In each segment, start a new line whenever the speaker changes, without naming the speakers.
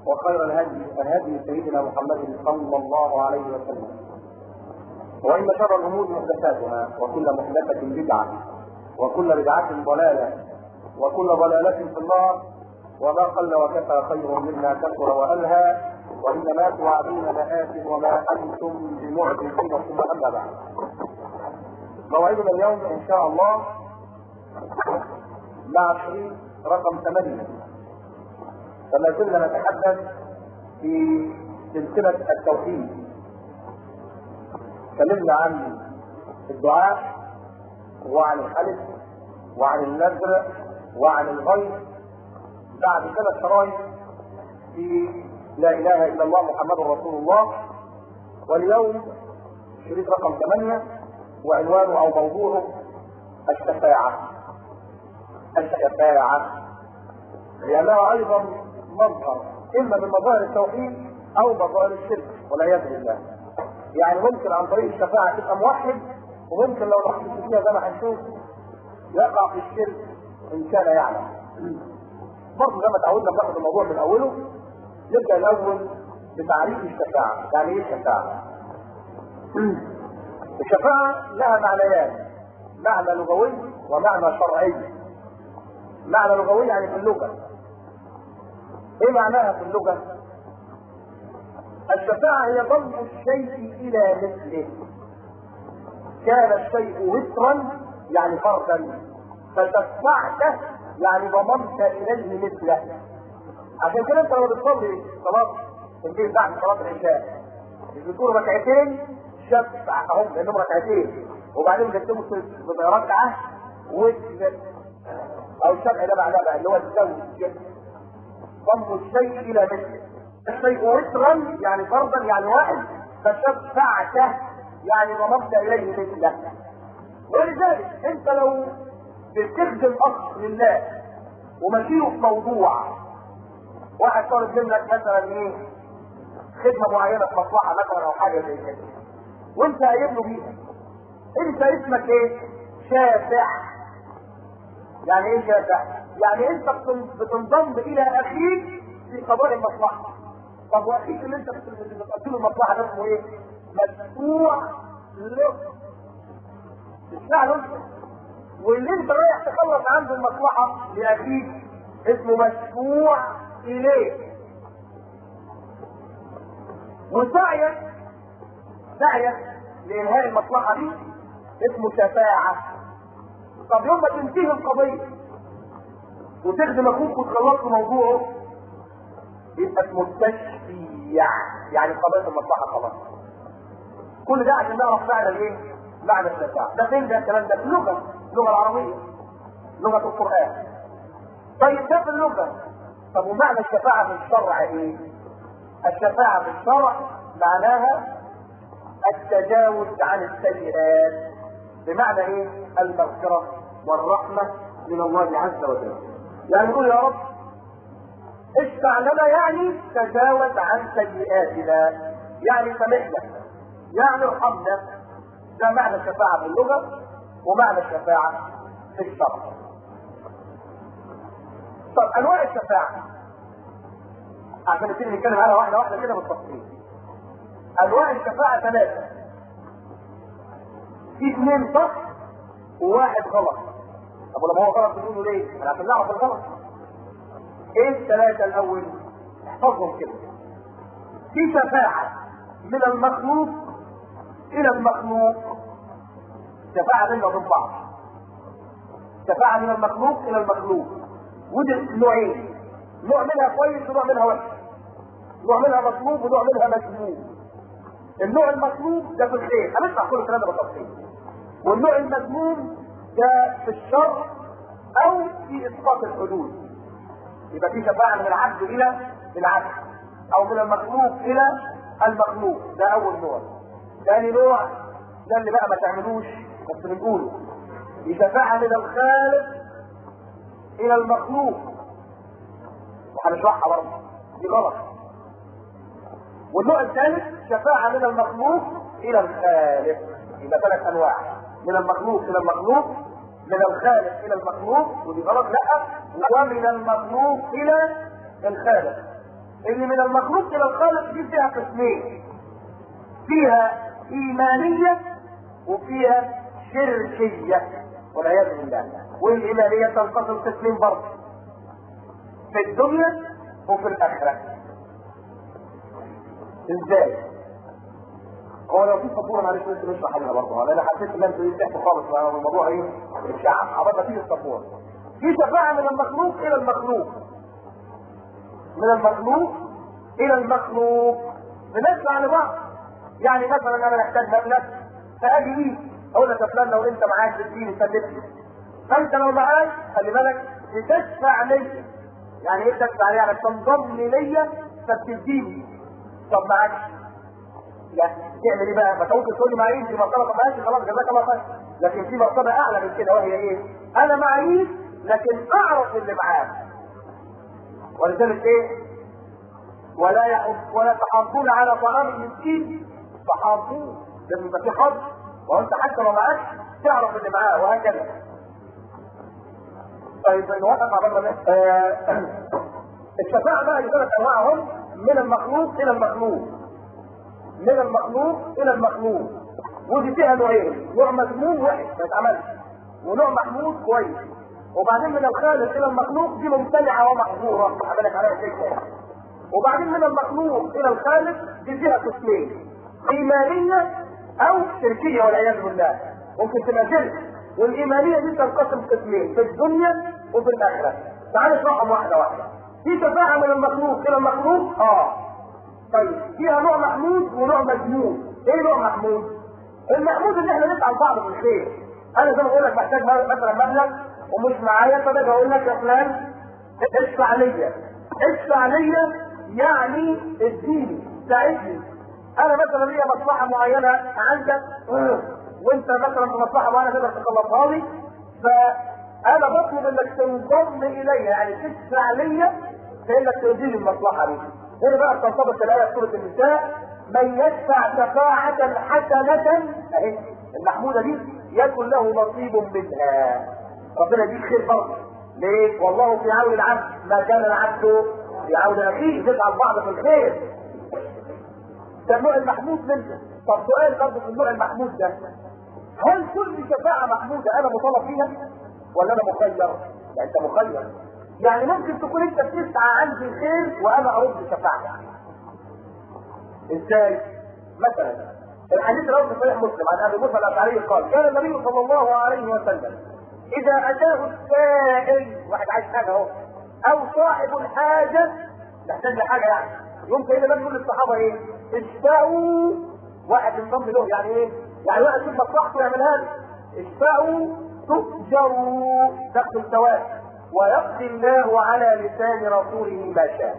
وخير الهدي الهدي سيدنا محمد صلى الله عليه وسلم وان شر الامور محدثاتها وكل محدثه بدعه وكل بدعه ضلاله وكل ضلاله في النار وما قل وكفى خير مما كثر والهى وانما توعدون لآت وما انتم بمعجزين ثم اما بعد موعدنا اليوم ان شاء الله مع شريط رقم ثمانية فما زلنا نتحدث في سلسلة التوحيد تكلمنا عن الدعاء وعن الحلف وعن النذر وعن الغيب بعد ثلاث شرايط في لا اله الا الله محمد رسول الله واليوم شريط رقم ثمانية وعنوانه او موضوعه الشفاعة الشفاعة لأنها أيضا مظهر إما من مظاهر التوحيد أو مظاهر الشرك والعياذ بالله يعني ممكن عن طريق الشفاعة تبقى موحد وممكن لو رحت فيها زي ما هنشوف يقع في الشرك إن كان يعلم برضه زي ما تعودنا ناخد الموضوع من أوله نبدأ الأول بتعريف الشفاعة يعني إيه الشفاعة؟ الشفاعة لها معنيان معنى لغوي ومعنى شرعي معنى لغوي يعني في اللغة ايه معناها في اللغة الشفاعة هي ضم الشيء الى مثله كان الشيء وترا يعني فردا فشفعته يعني ضممت اليه مثله عشان كده انت لما بتصلي صلاة في البيت بعد صلاة العشاء بتقول ركعتين شفع اهم لانهم ركعتين وبعدين بتكتبوا ركعة وتر او الشرع ده معناه بقى اللي هو الزوج ضم الشيء الى مثله الشيء وترا يعني فرضا يعني واحد فشفعته يعني ضممت اليه مثله ولذلك انت لو بتخدم اخ لله ومشيه في موضوع واحد طالب منك مثلا ايه خدمه معينه في مصلحه مثلا او حاجه زي كده وانت قايل له بيها انت اسمك ايه؟ شافع يعني ايه شافع؟ يعني انت بتنضم الى اخيك في قضاء المصلحه. طب واخيك اللي انت بتقتل المصلحه ده اسمه ايه؟ مدفوع له. تسمع له انت. واللي انت رايح تخلص عنده المصلحه لاخيك اسمه مدفوع اليه. وسعيك سعيك لانهاء المصلحه دي اسمه شفاعه طب يوم ما تنتهي القضية وتخدم اخوك وتخلص له موضوعه يبقى اسمه التشفيع يعني قضية المصلحة خلاص كل ده عشان نعرف معنى الايه؟ معنى الشفاعة ده فين ده الكلام ده في اللغة اللغة العربية لغة القرآن طيب ده في اللغة طب ومعنى الشفاعة في الشرع ايه؟ الشفاعة في الشرع معناها التجاوز عن السيئات بمعنى ايه المغفرة والرحمة من الله عز وجل يعني يقول يا رب اشفع لنا يعني تجاوز عن سيئاتنا يعني سامحنا يعني ارحمنا ده معنى الشفاعة في اللغة ومعنى الشفاعة في الشرع طب انواع الشفاعة عشان نبتدي نتكلم عنها واحدة واحدة كده بالتفصيل انواع الشفاعة ثلاثة في اثنين صح وواحد غلط طب ولما هو غلط تقولوا ليه؟ عشان نعرف الغلط ايه الثلاثة الاول؟ احفظهم كده في شفاعة من المخلوق الى المخلوق شفاعة بيننا وبين بعض شفاعة من المخلوق الى المخلوق ودي نوعين نوع منها كويس ونوع منها وحش نوع منها مطلوب ونوع منها مذموم النوع المطلوب ده في الخير هنسمع كل الكلام ده بالتفصيل والنوع المذموم ده في الشر او في اسقاط الحدود يبقى في شفاعة من العبد الى العبد او من المخلوق الى المخلوق ده اول نوع ثاني نوع ده اللي بقى ما تعملوش بس بنقوله دي شفاعة من الخالق الى المخلوق وهنشرحها برضه دي غلط والنوع الثالث شفاعة من المخلوق الى الخالق يبقى ثلاث انواع من المخلوق الى المخلوق من الخالق الى المخلوق ودي غلط لا ومن المخلوق الى الخالق ان من المخلوق الى الخالق دي فيها قسمين فيها ايمانيه وفيها شركيه والعياذ بالله والايمانيه تنقسم قسمين برضه في الدنيا وفي الاخره ازاي؟ هو لو في سبوره معلش ممكن نشرح عنها برضه انا حسيت ان انتوا بتحكوا خالص مع الموضوع ايه؟ الشعب حضرتك فيه السبوره في شفاعه من المخلوق الى المخلوق من المخلوق الى المخلوق بنسمع لبعض يعني مثلا انا محتاج مبلغ فاجي ليك اقول لك يا فلان لو انت معاك تديني سددني فانت لو معاك خلي بالك بتدفع ليا يعني ايه تدفع ليا يعني تنضم ليا فبتديني طب معاكش لا تعمل ايه بقى؟ ما انت ممكن تقول لي معيش دي مرتبه ماشي خلاص جزاك الله خير لكن في مرتبه اعلى من كده وهي ايه؟ انا معيش لكن اعرف اللي معاك ولذلك ايه؟ ولا يحب ولا تحاضون على طعام المسكين تحاضون لازم يبقى في حظ وانت حتى لو معاك تعرف اللي معاه وهكذا طيب نوقف على بره الشفاعة بقى لثلاث انواعهم من المخلوق الى المخلوق من المخلوق الى المخلوق ودي فيها نوعين نوع مذموم وحش ما يتعملش ونوع محمود كويس وبعدين من الخالق الى المخلوق دي ممتنعه ومحظوره عملك عليها فكره وبعدين من المخلوق الى الخالق دي فيها قسمين ايمانيه او شركيه والعياذ بالله ممكن تبقى شرك والايمانيه دي تنقسم قسمين في الدنيا وفي الاخره تعال نشرحهم واحده واحده في شفاعه من المخلوق الى المخلوق اه طيب فيها نوع محمود ونوع مذموم ايه نوع محمود المحمود ان احنا نسعى لبعض في الخير انا زي ما بقول لك محتاج مثلا مبلغ ومش معايا فباجي اقول لك يا فلان ادفع ليا ادفع ليا يعني اديني ساعدني انا مثلا ليا مصلحه معينه عندك وانت مثلا في مصلحه معينه تقدر تخلصها لي فانا بطلب انك تنضم الي يعني تدفع ليا فانك تديني المصلحه دي هنا بقى تنطبق الايه في سوره النساء من يدفع شفاعة حسنة اهي المحمودة دي يكن له نصيب منها ربنا يديك خير برضه ليه؟ والله في عون العبد ما كان العبد في عون اخيه نسعى بعض في الخير ده النوع المحمود منه طب سؤال برضه في النوع المحمود ده هل كل شفاعة محمودة انا مطالب فيها ولا انا مخير؟ يعني انت مخير يعني ممكن تكون انت بتسعى عندي الخير وانا ارد شفاعتك ازاي؟ مثلا الحديث رواه في صحيح مسلم عن ابي موسى الاشعري قال كان النبي صلى الله عليه وسلم اذا اتاه السائل واحد عايز حاجه اهو او صاحب الحاجه محتاج لحاجه يعني يوم كده النبي يقول للصحابه ايه؟ اشفعوا واحد ينضم له يعني ايه؟ يعني واحد يشوف مصلحته يعملها له اشفعوا تؤجروا تاخذوا الثواب ويقضي الله على لسان رسوله ما شاء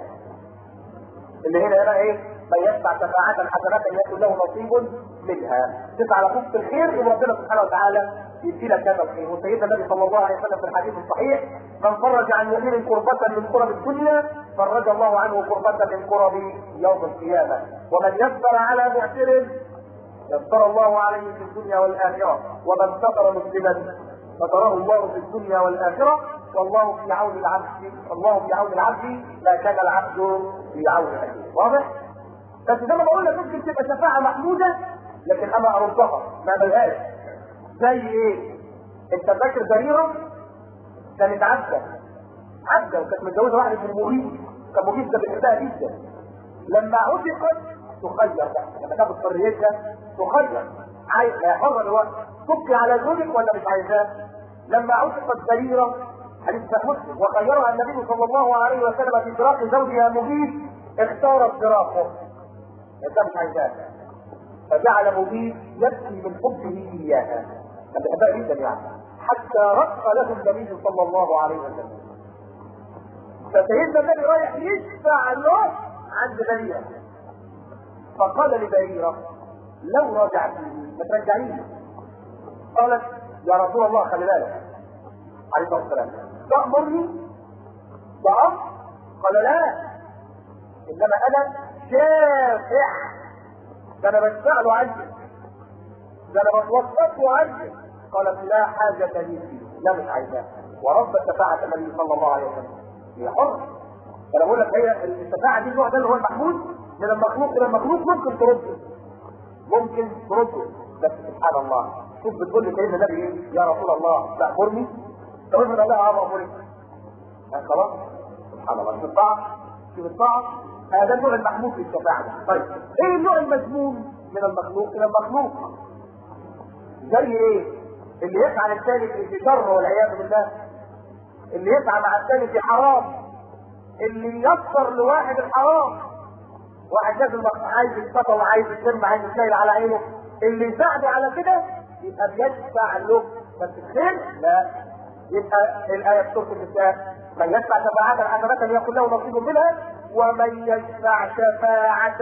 اللي هنا بقى ايه؟ من يدفع شفاعة حسنة يكون له نصيب منها تسعى على خبز الخير يبقى ربنا سبحانه وتعالى يدي لك هذا الخير وسيدنا النبي صلى الله عليه وسلم في الحديث الصحيح من فرج عن مؤمن كربة من كرب الدنيا فرج الله عنه كربة من كرب يوم القيامة ومن يسر على معسر يسر الله عليه في الدنيا والآخرة ومن ستر مسلما ستره الله في الدنيا والآخرة والله في عون العبد الله في عون العبد ما كان العبد في عون أخيه واضح؟ بس زي ما بقول لك ممكن تبقى شفاعة محمودة لكن انا اردها ما بلهاش زي ايه؟ انت فاكر بريرة كانت عبدة عبدة وكانت متجوزة واحد اسمه مغيث كان مغيث ده بيحبها جدا لما عتقت تخير بقى لما تاخد حريتها تخير عايز حرة دلوقتي تبقي على زوجك ولا مش عايزاه؟ لما عتقت بريرة حديث مسلم وخيرها النبي صلى الله عليه وسلم في فراق زوجها مغيث اختارت فراقه انت مش عايزاها فجعل مبيد يبكي من حبه اياها كان بيحبها جدا يعني حتى رق له النبي صلى الله عليه وسلم فسيدنا النبي رايح يشفع له عند بريرة فقال لبريرة لو رجعتني ما ترجعيني قالت يا رسول الله خلي بالك عليه الصلاه والسلام تأمرني بأمر قال لا انما انا شافع ده انا بسأله عنك ده انا بتوسطه عنك قالت لا حاجة لي فيه لا مش عايزاه ورب شفاعة النبي صلى الله عليه وسلم هي حر فانا بقول لك هي الشفاعه دي النوع ده اللي هو المحمود من المخلوق الى المخلوق ممكن ترده ممكن ترده بس سبحان الله شوف بتقول لي سيدنا النبي ايه يا رسول الله تأمرني تقول من الله اه امرك خلاص سبحان الله شوف الطاعه شوف الطاعه هذا النوع المحمود في الشفاعه طيب ايه النوع المذموم من المخلوق الى المخلوق زي ايه اللي يسعى للثاني في شر والعياذ بالله اللي يسعى مع الثاني في حرام اللي ييسر لواحد الحرام واحد لازم عايز يتفقى وعايز يتم عايز يتنيل على عينه اللي يساعده على كده يبقى بيدفع له بس الخير لا يبقى الآية في سورة النساء من يشفع شفاعة حسنة يكون له نصيب منها ومن يشفع شفاعة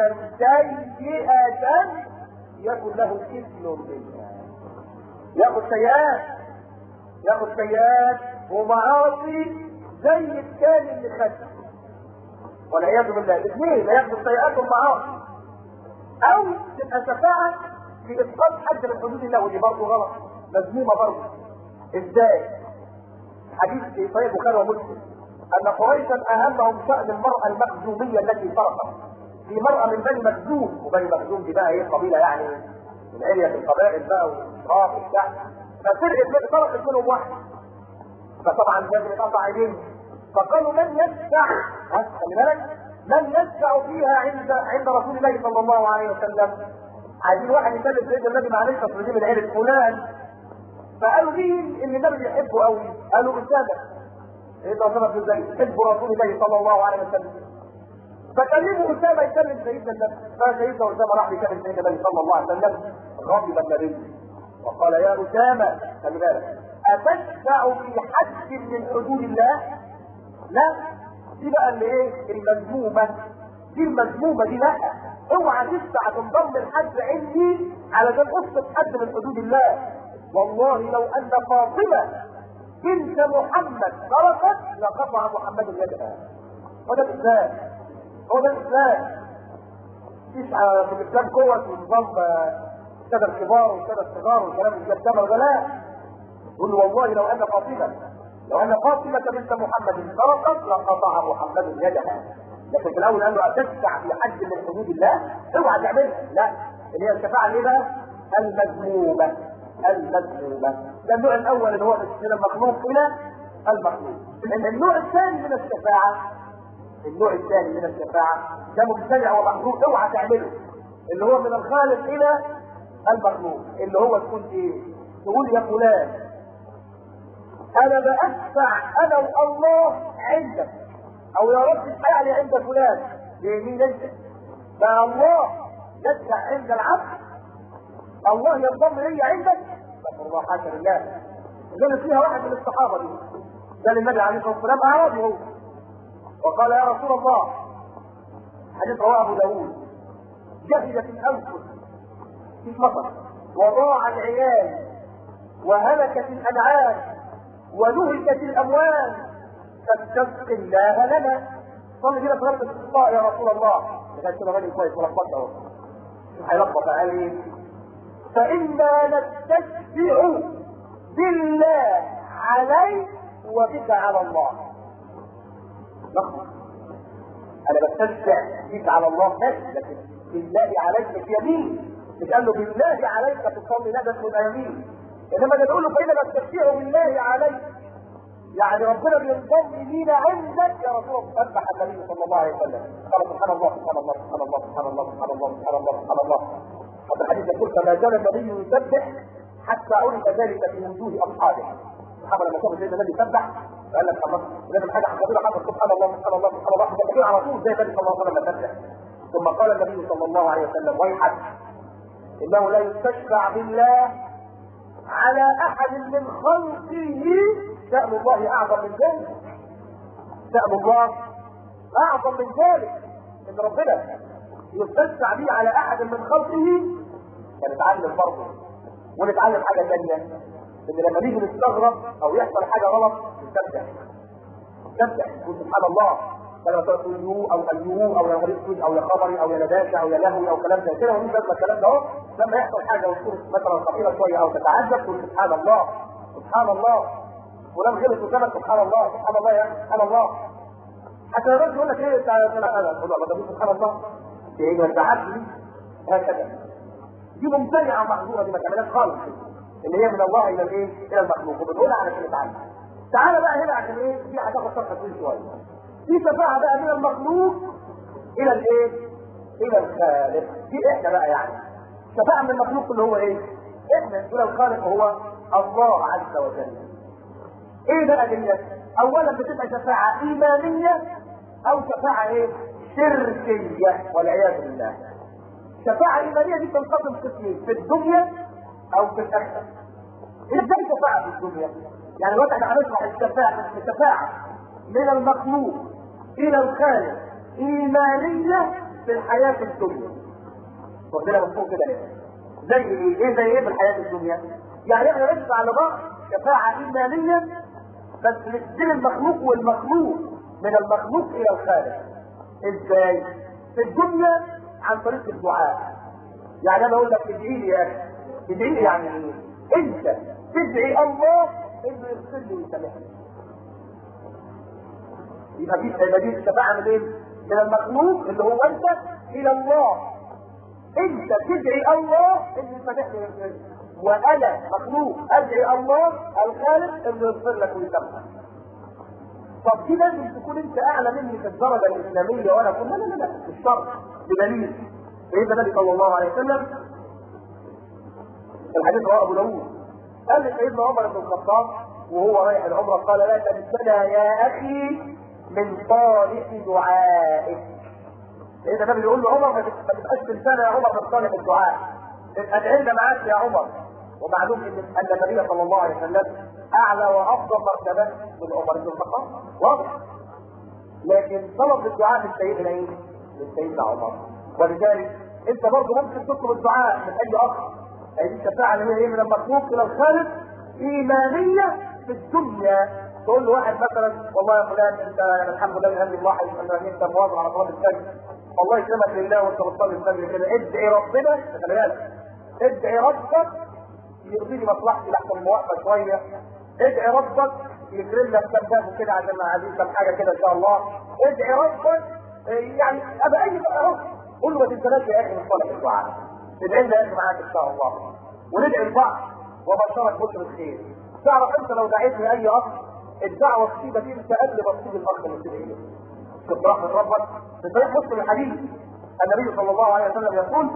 سيئة يكن له كفل منها ياخد سيئات ياخد سيئات ومعاصي زي الثاني اللي خد والعياذ بالله الاثنين ياخدوا السيئات والمعاصي او تبقى شفاعه في اسقاط حد من حدود الله ودي برضه غلط مذمومه برضه ازاي؟ حديث في صحيح البخاري ومسلم ان قريشا اهمهم شان المراه المخزوميه التي فرقت في مرأة من بني مخزوم وبني مخزوم دي بقى ايه قبيله يعني من علية القبائل بقى والاشراف وبتاع ففرقت فرقت منهم واحد فطبعا لازم يتقطع عينين فقالوا من يشفع خلي بالك من يشفع فيها عند عند رسول الله صلى الله عليه وسلم عايزين واحد يكلم سيدنا النبي معلش اصل دي من عيله فلان فقالوا مين اللي النبي بيحبه قوي؟ قالوا اسامه سيدنا اسامه بن زيد حب رسول الله صلى الله عليه وسلم فكلموا اسامه يكلم سيدنا النبي فسيدنا اسامه راح يكلم سيدنا النبي صلى الله عليه وسلم غضب النبي وقال يا اسامه خلي بالك اتشفع في حد من حدود الله؟ لا دي بقى اللي ايه المذمومه دي المذمومه دي لا اوعى تسعى تنضم لحد عندي علشان اسقط حد من حدود الله والله لو ان فاطمه بنت محمد سرقت لقطع محمد يدها وده الاسلام هو ده الاسلام تسعى في الاسلام قوه ونظام سادة الكبار والسادة الصغار والكلام اللي ده ولا لا يقول والله لو ان فاطمه لو ان فاطمه بنت محمد سرقت لقطع محمد يدها لكن في الاول قال له اتشفع في حد من حدود الله اوعى تعملها لا اللي هي الشفاعه ايه بقى؟ المذمومه المذمومه ده النوع الاول اللي هو من المخلوق الى المخلوق النوع الثاني من الشفاعه النوع الثاني من الشفاعه ده مبتدع ومخلوق اوعى تعمله اللي هو من الخالق الى المخلوق اللي هو تقول ايه؟ تقول يا فلان انا بأشفع انا والله عندك او يا رب اشفع لي عند فلان بيمين انت بقى الله يشفع عند العبد الله ينضم لي عندك استغفر الله حاشا لله اللي فيها واحد من الصحابه دي قال النبي عليه الصلاه والسلام اعرابي هو وقال يا رسول الله حديث رواه ابو داوود جهدت الانفس في مطر وضاع العيال وهلكت الانعام ونهكت الاموال فاستسق الله لنا صلي كده صلاه الاستسقاء يا رسول الله كان كده راجل كويس ولخبط اهو هيلخبط قال ايه فانا نستشفع بالله عليك وبك على الله لخبط انا بستشفع بك على الله بس لكن بالله عليك في يمين مش قال له بالله عليك تصلي ندم من يمين انما ده تقول له فانا بستشفع بالله عليك يعني ربنا بينضم لينا عندك يا رسول الله سبح النبي صلى الله عليه وسلم قال سبحان الله سبحان الله سبحان الله سبحان الله سبحان الله سبحان الله سبحان الله هذا الحديث يقول فما زال النبي يسبح حتى عرف ذلك في وجوه اصحابه الصحابه لما شافوا سيدنا النبي يسبح فقال لك خلاص لازم حاجه حصلت حصل سبحان الله سبحان الله سبحان الله ده كده على طول زي النبي صلى الله عليه وسلم يسبح ثم قال النبي صلى الله عليه وسلم ويحك انه لا يستشفع بالله على احد من خلقه شأن الله اعظم من ذلك شأن الله اعظم من ذلك ان ربنا يستشفع به على احد من خلقه فنتعلم برضه ونتعلم حاجه ثانيه ان لما نيجي نستغرب او يحصل حاجه غلط نستمتع نستمتع نقول سبحان الله لما تقول يو او ايوه او يا مريض او يا خبري او يا نداشة او يا لهوي او كلام زي كده ونيجي لازمه الكلام ده اهو لما يحصل حاجه وتكون مثلا خطيره شويه او تتعجب تقول سبحان الله سبحان الله ولم غلط قدامك سبحان الله سبحان الله يا سبحان الله حتى الراجل يقول لك ايه تعالى تعالى تعالى تقول له سبحان الله ايه ما تزعلش دي هكذا دي ممتنعه ومحظوره دي ما تعملهاش خالص اللي هي من الله الى الايه؟ الى المخلوق وبنقولها علشان نتعلم تعالى بقى هنا عشان ايه؟ دي هتاخد صفحه طويل شويه في شفاعه بقى من المخلوق الى الايه؟ الى الخالق دي احنا بقى يعني شفاعه من المخلوق اللي هو ايه؟ احنا الى الخالق هو الله عز وجل ايه بقى دي اولا بتبقى شفاعه ايمانيه او شفاعه ايه شركيه والعياذ بالله شفاعه ايمانيه دي تنقسم قسمين في الدنيا او في الاخره ازاي شفاعه في الدنيا يعني الوقت احنا هنشرح الشفاعه الشفاعه من المخلوق الى الخالق ايمانيه في الحياه الدنيا واخدنا مفهوم كده ليه زي ايه ايه زي ايه في الحياه الدنيا يعني احنا ندفع لبعض شفاعه ايمانيه بس مش بين المخلوق والمخلوق من المخلوق الى الخالق ازاي في الدنيا عن طريق الدعاء يعني انا اقول لك ادعي لي يا اخي ادعي لي يعني ايه انت تدعي الله انه يغفر لي ويسامحني يبقى في يبقى دي الشفاعه من ايه؟ من المخلوق اللي هو انت الى الله انت تدعي الله انه يسامحني ويغفر لي وانا مخلوق ادعي الله الخالق انه يغفر لك ويسامحك طب دي لازم تكون انت اعلى مني في الدرجه الاسلاميه وانا اقول لا لا لا لا مش شرط بدليل سيدنا النبي صلى الله عليه وسلم الحديث رواه ابو داوود قال لسيدنا عمر بن الخطاب وهو رايح العمره قال لا تنسنا يا اخي من صالح دعائك سيدنا النبي يقول له عمر ما تبقاش تنسانا يا عمر من صالح الدعاء ادعي لنا معاك يا عمر ومعلوم ان ان النبي صلى الله عليه وسلم اعلى وافضل مرتبه من عمر بن الخطاب واضح لكن طلب الدعاء من سيدنا ايه؟ من سيدنا عمر ولذلك انت برضه ممكن تطلب الدعاء من اي اخ اي دي الشفاعه اللي هي ايه من المخلوق الى الخالق ايمانيه في الدنيا تقول له واحد مثلا والله يا فلان انت يعني الحمد لله الحمد لله ان انت مواظب على صلاه الفجر الله يكرمك لله وانت بتصلي الفجر كده ادعي ربنا خلي بالك ادعي ربك يرضي لي مصلحتي لحسن موقفه شويه ادعي ربك يكرم لك كذاب كده عشان عايزين كم حاجه كده ان شاء الله ادعي ربك يعني ابقى اي اهو قول له ما تنساش يا اخي من صالح الدعاء ادعي لنا يا اخي معاك ان شاء الله وندعي لبعض وبشرك بشر الخير تعرف انت لو دعيت لاي اخ الدعوه تصيبك انت قبل ما تصيب الاخ اللي تدعي له شوف رحمه ربك في صحيح مسلم الحديث النبي صلى الله عليه وسلم يقول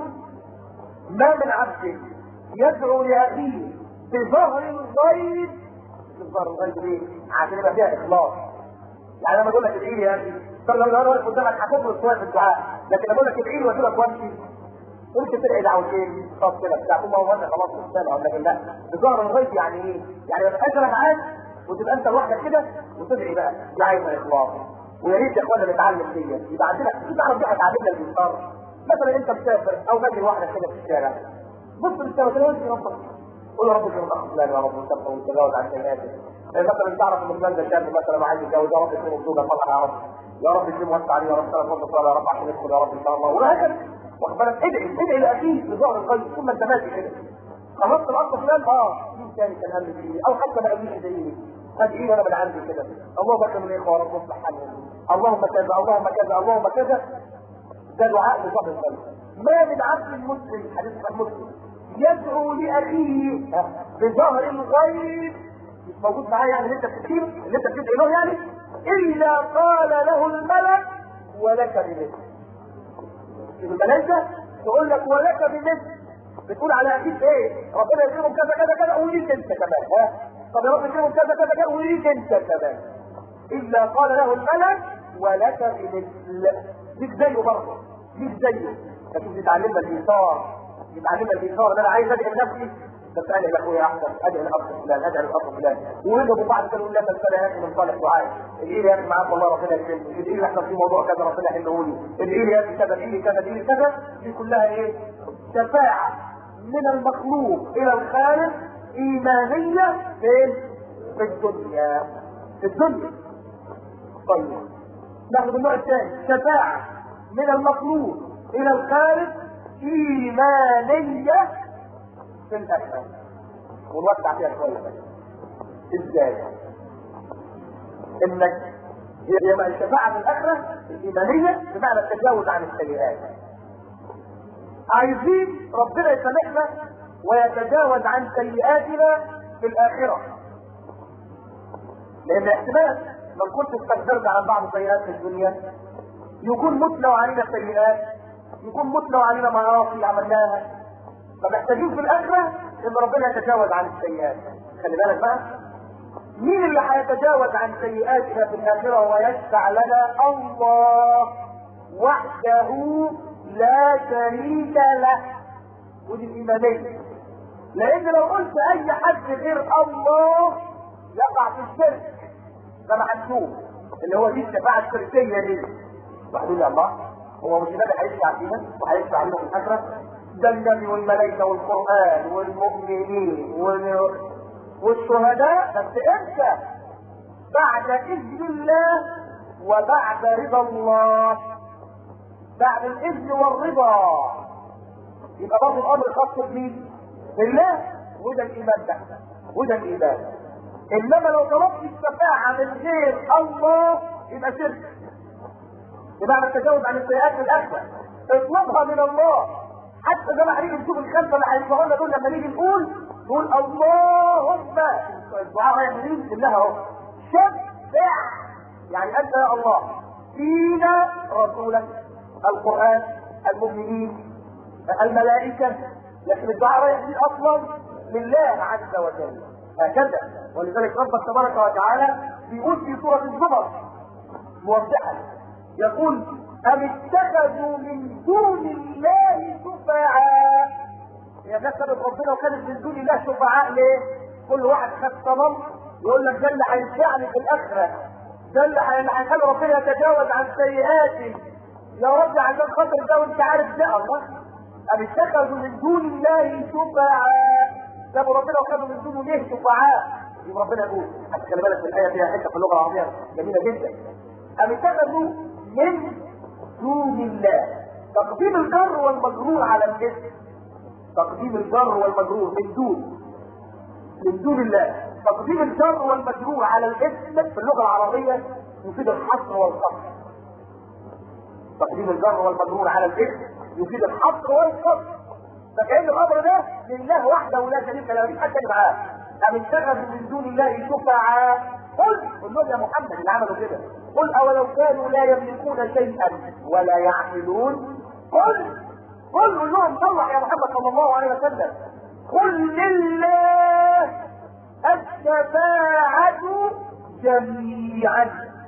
ما من عبد يدعو لاخيه بظهر الغيب بظهر الغيب ليه؟ عشان يبقى فيها اخلاص يعني لما اقول لك ادعي لي يا اخي طب لو انا واقف قدامك هتفرض شويه في الدعاء لكن لما اقول لك ادعي لي واجي لك وامشي ممكن تدعي دعوتين خلاص كده بتاع ثم هو خلاص مستمع لكن لا بظهر الغيب يعني ايه؟ يعني ما تبقاش انا معاك وتبقى انت لوحدك كده وتدعي بقى دي عايزه اخلاص ويا ريت يا اخوانا نتعلم دي يبقى عندنا في تعرف دي هتعلمنا الانكار مثلا انت مسافر او ماشي لوحدك كده في الشارع بص للسماء كده وانت ربك قول يا رب كده اخلاق يا رب وتبقى وتتجاوز عن سيئاتك مثلا تعرف ان فلان ده شاب مثلا عايز يتجوز يا رب يكون مبسوط طبعا يا رب يا رب يكون موسع عليه يا رب سنه فضل صلاه يا رب عشان يدخل يا رب ان شاء الله وهكذا واخد بالك ادعي ادعي لاخيك بظهر القلب ثم انت ماشي كده خلصت الاصل فلان اه مين تاني كان هم فيه او حتى ما قاليش ادعي لي ادعي وانا من عندي كده اللهم اكرم الاخوه يا رب اصلح حالهم اللهم كذا اللهم كذا اللهم كذا ده دعاء بظهر القلب ما من عبد مسلم حديث مسلم يدعو لاخيه بظهر الغيب مش موجود معاه يعني اللي انت بتكتبه اللي انت بتدعي له يعني الا قال له الملك ولك بمثل الملائكه تقول لك ولك بمثل بتقول على اخيك ايه ربنا يكرمك كذا كذا كذا وليك انت كمان ها طب يا رب يكرمك كذا كذا كذا وليك انت كمان الا قال له الملك ولك بمثل ليك زيه برضه ليك زيه لكن بيتعلمنا الايثار يتعلمنا الايثار ده انا عايز ادعي لنفسي بس ادعي لاخويا احسن ادعي لاخ فلان ادعي لاخ فلان ويجوا بعض كانوا يقول لك انا يا اخي من صالح دعائي ادعي لي يا اخي معاك والله ربنا يكرمك ادعي لي احنا في موضوع كذا ربنا يحله لي ادعي لي يا اخي كذا ادعي لي كذا ادعي لي كذا دي كلها ايه؟ شفاعه من المخلوق الى الخالق ايمانيه فين؟ في الدنيا في الدنيا طيب ناخد النوع الثاني شفاعه من المخلوق الى الخالق ايمانيه في الاخره ونوسع فيها شويه بس ازاي انك هي الشفاعة في الآخرة الإيمانية بمعنى التجاوز عن السيئات عايزين ربنا يسامحنا ويتجاوز عن سيئاتنا في الآخرة لأن احتمال لو كنت استكبرت عن بعض السيئات في الدنيا يكون متلو علينا سيئات يكون متلو علينا معاصي عملناها فمحتاجين في الآخرة إن ربنا يتجاوز عن السيئات خلي بالك بقى مين اللي هيتجاوز عن سيئاتنا في الآخرة ويشفع لنا الله وحده لا شريك له ودي الإيمانية لأن لو قلت أي حد غير الله يقع في الشرك ده ما هنشوف اللي هو دي الشفاعة الشركية دي واحد يا الله هو مش النبي هيشفع فينا وهيشفع علينا في الآخرة ده النبي والملائكة والقرآن والمؤمنين وال... والشهداء بس امتى؟ بعد إذن الله وبعد رضا الله بعد الإذن والرضا يبقى برضه الأمر خاص بمين؟ بالله وده الإيمان ده وده الإيمان إنما لو طلبت الشفاعة من غير الله يبقى شرك بمعنى التجاوز عن السيئات في الأكبر اطلبها من الله حتى زي ما هنيجي نشوف الخمسة اللي هيطلعوا لنا دول لما نيجي نقول نقول اللهم الدعاء رايح منين؟ بالله اهو شفع يعني أنت يا الله فينا رسولك القرآن المؤمنين الملائكة لكن الدعاء رايح منين أصلا لله عز وجل هكذا ولذلك ربك تبارك وتعالى بيقول في سورة الزمر موضحا يقول أم اتخذوا من دون الله شفعاء يا ناس ربنا وكانت من دون الله شفعاء ليه؟ كل واحد خد صنم يقول لك ده اللي هيشفعني في الآخرة ده اللي هيخلي ربنا يتجاوز عن سيئاتي يا رب عشان خاطر ده وانت عارف ده الله أم اتخذوا من دون الله شفعاء جابوا ربنا وخدوا من دونه ليه شفعاء يبقى ربنا يقول حتى خلي بالك في الآية فيها حتة في اللغة العربية جميلة جدا أم اتخذوا من دون الله تقديم الجر والمجرور على الاسم تقديم الجر والمجرور من دون من دون الله تقديم الجر والمجرور على الاسم في اللغة العربية يفيد الحصر والقصر تقديم الجر والمجرور على الاسم يفيد الحصر والقصر فكأن الأمر ده لله وحده ولا شريك له مفيش حد تاني معاه أم اتخذوا من دون الله شفعاء قل قل لهم يا محمد اللي عملوا كده قل أولو كانوا لا يملكون شيئا ولا يعقلون قل قل قل لهم صلح يا محمد صلى الله عليه وسلم قل لله الشفاعة جميعا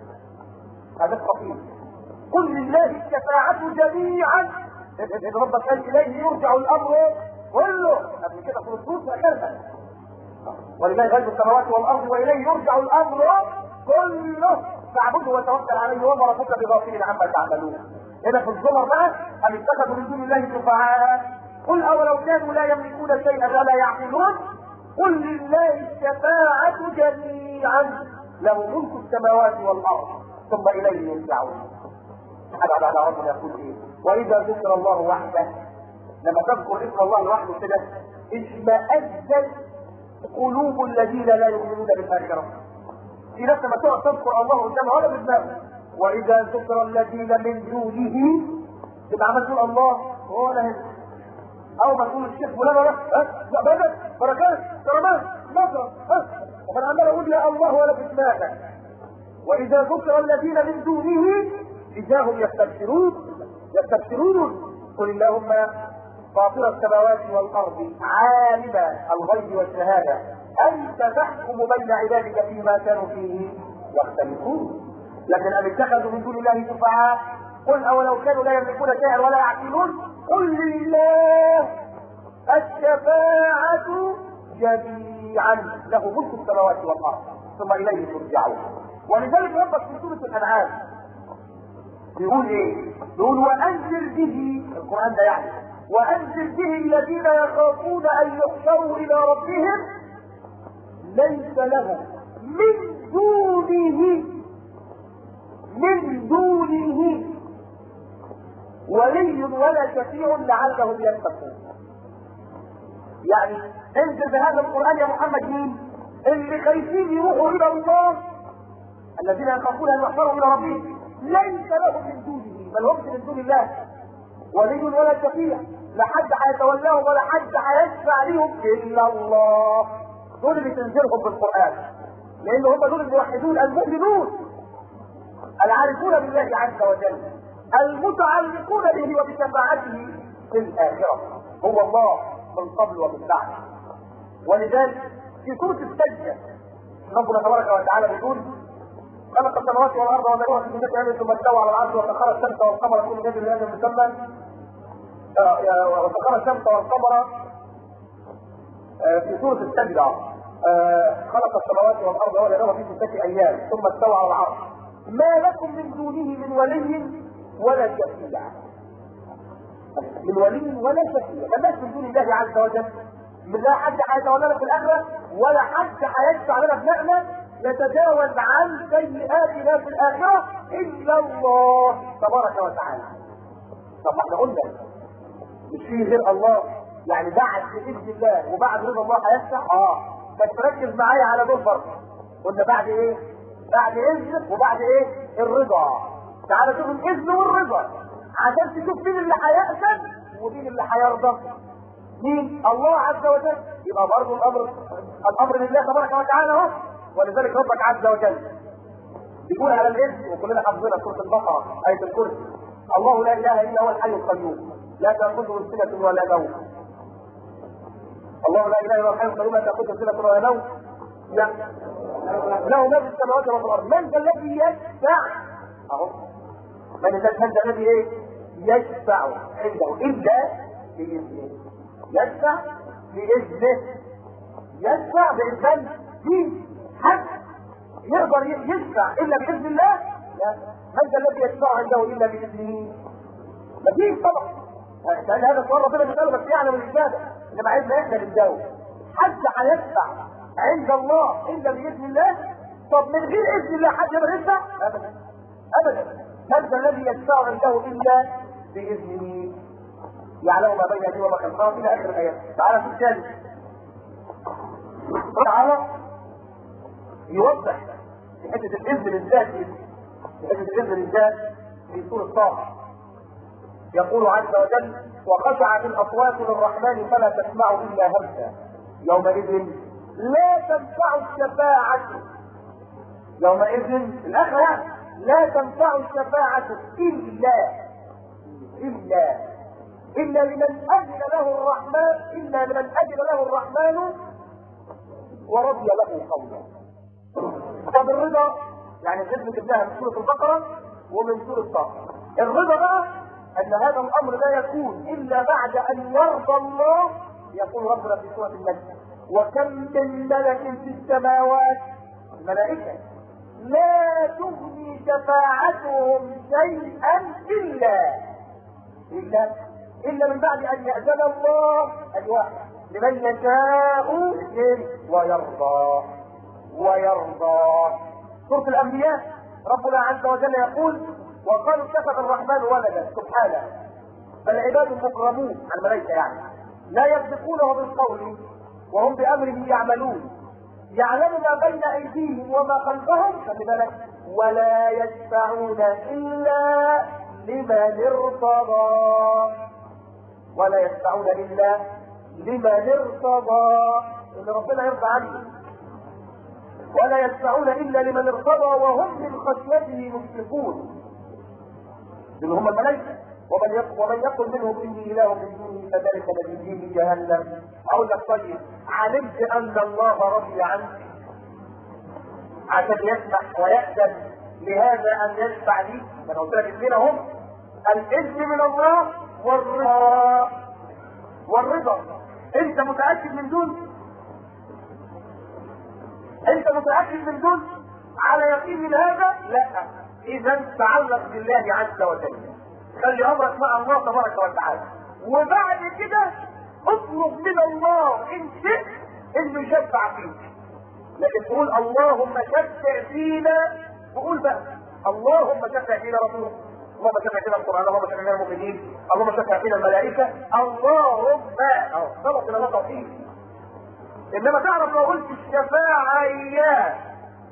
هذا الخطير قل لله الشفاعة جميعا إن ربك قال إليه يرجع الأمر كله قبل كده في الصوت فكلمة ولله غيب السماوات والأرض وإليه يرجع الأمر كله فاعبده وتوكل عليه وما ربك بغافل عما تعملون هنا في الزمر بقى أم اتخذوا من دون الله شفعاء قل أولو كانوا لا يملكون شيئا ولا يعقلون قل لله الشفاعة جميعا له ملك السماوات والأرض ثم إليه يرجعون أبعد على ربنا يقول إيه وإذا ذكر الله وحده لما تذكر اسم الله وحده كده اشمأزت قلوب الذين لا يؤمنون بالآخرة في نفس ما تقعد تذكر الله قدامها ولا بدماغه وإذا ذكر الذين من دونه تبقى عمال تقول الله ولا هنا أو ما تقول الشيخ فلان ولا ها لا بدل بركات كرامات نصر ها ومن عمال أقول يا الله ولا في دماغك وإذا ذكر الذين من دونه إذا هم يستبشرون يستبشرون قل اللهم فاطر السماوات والأرض عالم الغيب والشهادة أنت تحكم بين عبادك فيما كانوا فيه يختلفون لكن أم اتخذوا من دون الله شفعاء قل أولو كانوا لا يملكون شيئا ولا يعقلون قل لله الشفاعة جميعا له ملك السماوات والأرض ثم إليه ترجعون ولذلك ربك في سورة الأنعام بيقول ايه بيقول وانذر به القرآن ده يعني وانذر به الذين يخافون ان يحشروا الى ربهم ليس لهم من دونه من دونه ولي ولا شفيع لعلهم يتقون يعني انزل بهذا القرآن يا محمد مين اللي خايفين يروحوا الى الله الذين يخافون ان يحشروا الى ربهم ليس لهم من دونه بل هم من دون الله ولي ولا شفيع لا حد هيتولاهم ولا حد هيشفع لهم الا الله دول اللي تنزلهم بالقران لان هم دول الموحدون المؤمنون العارفون بالله عز وجل المتعلقون به وبشفاعته في الاخره هو الله من قبل ومن بعد ولذلك في سوره السجده ربنا تبارك وتعالى بيقول خلق السماوات والارض وما بينهما في ستة ايام ثم استوى على العرش وسخر الشمس والقمر كل جزء لهذا المسمى وسخر الشمس والقمر في سورة السجدة خلق السماوات والأرض وما بينهما في ستة أيام ثم استوى على العرش ما لكم من دونه من ولي ولا شفيع من ولي ولا شفيع مالناش من دون الله عز وجل من لا حد هيتولى في الآخرة ولا حد هيشفع لنا بنعمة يتجاوز عن سيئاتنا في الآخرة إلا الله تبارك وتعالى طب احنا قلنا مش فيه غير الله يعني بعد بإذن الله وبعد رضا الله هيفتح اه بس ركز معايا على دول برضه قلنا بعد ايه؟ بعد إذن وبعد ايه؟ الرضا تعالى شوف الإذن والرضا عشان تشوف مين اللي هيأذن ومين اللي هيرضى مين؟ الله عز وجل يبقى برضه الأمر الأمر لله تبارك وتعالى اهو ولذلك ربك عز وجل يقول على الاسم وكلنا حافظينها سوره البقره ايه الكرسي الله لا اله الا هو الحي القيوم لا تاخذه سنه ولا نوم الله لا اله الا هو الحي القيوم لا تاخذه سنه ولا نوم لا له ما في السماوات وما في الارض من ذا الذي يشفع اهو من ذا من ذا الذي ايه يشفع عنده الا باذنه يشفع باذنه يشفع باذن مين حد يقدر يشفع الا باذن الله لا من ذا الذي يشفع عنده الا باذنه مفيش طبعا لان هذا سؤال ربنا بيساله بس يعلم الاجابه انما عايزنا احنا نجاوب حد هيشفع عند الله الا باذن الله طب من غير اذن الله حد يقدر يشفع ابدا ابدا من ذا الذي يشفع عنده الا باذنه يعلم ما بين يديه وما خلفه الى اخر الايات تعالى في الثالث تعالى يوضح في حته الاذن بالذات في حته الاذن بالذات في سوره طه يقول عز وجل وخشعت الاصوات للرحمن فلا تسمع الا همسا يومئذ لا تنفع الشفاعة يومئذ الاخرة لا تنفع الشفاعة الا الا الا لمن اذن له الرحمن الا لمن اذن له الرحمن ورضي له قولا طب الرضا يعني الاذن جبناها من سوره البقره ومن سوره طه الرضا بقى ان هذا الامر لا يكون الا بعد ان يرضى الله يقول ربنا في سوره النجم وكم من ملك في السماوات الملائكه لا تغني شفاعتهم شيئا الا الا الا من بعد ان ياذن الله الواحد لمن يشاء اثنين ويرضى ويرضى سورة الأنبياء ربنا عز وجل يقول وقالوا اتخذ الرحمن ولدا سبحانه بل عباد مكرمون الملائكة يعني لا يسبقونه بالقول وهم بأمره يعملون يعلم ما بين أيديهم وما خلفهم خلي بالك ولا يشفعون إلا لمن ارتضى ولا يشفعون إلا لمن ارتضى إن ربنا يرضى عنه ولا يشفعون الا لمن ارتضى وهم من خشيته مشركون اللي هم الملائكه ومن يقل ومن يقل منهم اني اله من دونه فذلك نجزيه جهنم اقول لك طيب علمت ان الله رضي عنك عشان يسمح ويأذن لهذا ان يشفع لي انا قلت لك الاثنين هم الاذن من الله والرضا والرضا انت متاكد من دول انت متاكد من دول على يقين من هذا لا اذا تعلق بالله عز وجل خلي امرك مع الله تبارك وتعالى وبعد كده اطلب من الله ان شئت انه يشفع فيك لكن تقول اللهم شفع فينا وقول بقى اللهم شفع فينا رسولك اللهم شفع فينا القران اللهم شفع فينا المؤمنين اللهم شفع فينا الملائكه اللهم اهو خلاص انا نقطع فيه انما تعرف لو قلت الشفاعة اياه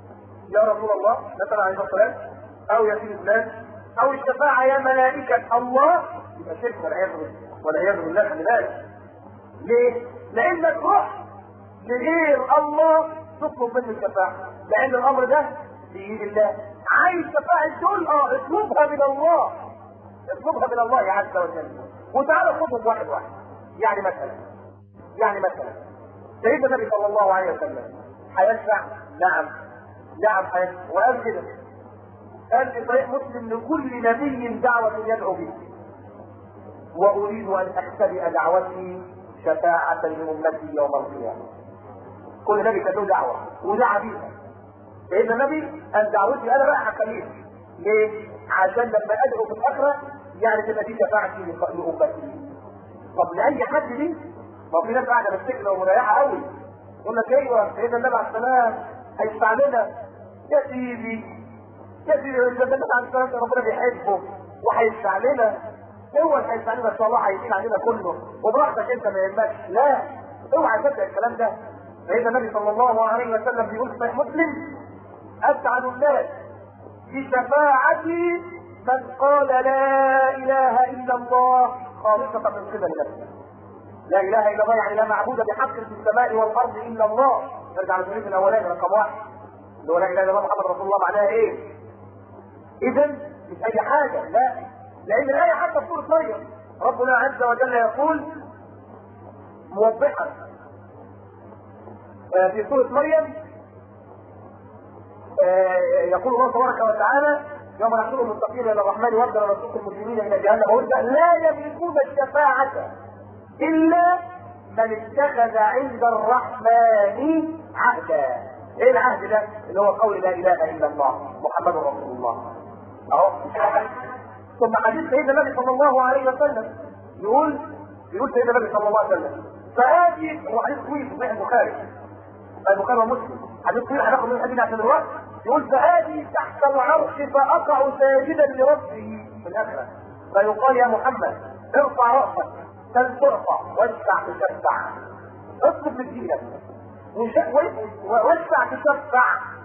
يا رسول الله مثلا عليه الصلاه والسلام او يا سيدي فلان او الشفاعه يا ملائكه الله يبقى شرك والعياذ بالله والعياذ بالله خلي بالك ليه؟ لانك رحت لغير الله تطلب منه الشفاعه لان الامر ده بايد الله عايز شفاعه دول اه اطلبها من الله اطلبها من الله عز وجل وتعالى خذهم واحد واحد يعني مثلا يعني مثلا سيدنا النبي صلى الله عليه وسلم هيشفع نعم نعم هيشفع وقال كده قال في صحيح مسلم لكل نبي دعوة يدعو به وأريد أن أختبئ دعوتي شفاعة لأمتي يوم القيامة كل نبي كان له دعوة ودعا بيها سيدنا النبي قال دعوتي أنا بقى هخليها ليه؟ عشان لما أدعو في الآخرة يعني تبقى دي شفاعتي لأمتي طب لأي حد دي؟ ما في ناس قاعدة مستكنة ومريحة قوي يقول لك ايوه سيدنا النبي عليه السلام هيشفع لنا يا سيدي يا سيدي انت النبي عليه السلام ربنا بيحبه وهيشفع لنا هو اللي هيشفع لنا ان شاء الله هيشفع علينا كله وبراحتك انت ما يهمكش لا اوعى تصدق الكلام ده سيدنا النبي صلى الله عليه وسلم بيقول في صحيح مسلم اسعد الناس بشفاعتي من قال لا اله الا الله خالصة من قبل نفسه لا اله الا الله يعني لا معبود بحق في السماء والارض الا الله نرجع للشريط الاولاني رقم واحد اللي هو لا اله الا الله محمد رسول الله معناها ايه؟ اذا مش اي حاجه لا لان الايه حتى في سوره مريم ربنا عز وجل يقول موضحا في سوره مريم يقول الله تبارك وتعالى يوم نحشر المتقين الى الرحمن وابدا ونسوق المجرمين الى جهنم وردا لا يملكون الشفاعه الا من اتخذ عند الرحمن عهدا ايه العهد ده اللي هو قول لا اله الا الله محمد رسول الله اهو ثم حديث سيدنا النبي صلى الله عليه وسلم يقول يقول سيدنا النبي صلى الله عليه وسلم فآتي هو حديث طويل في صحيح البخاري البخاري ومسلم حديث طويل هناخد من الحديث عشان الوقت يقول فآتي تحت العرش فأقع ساجدا لربه في الآخرة فيقال يا محمد ارفع رأسك سل ترفع واشفع تشفع اطلب من دينك واشفع تشفع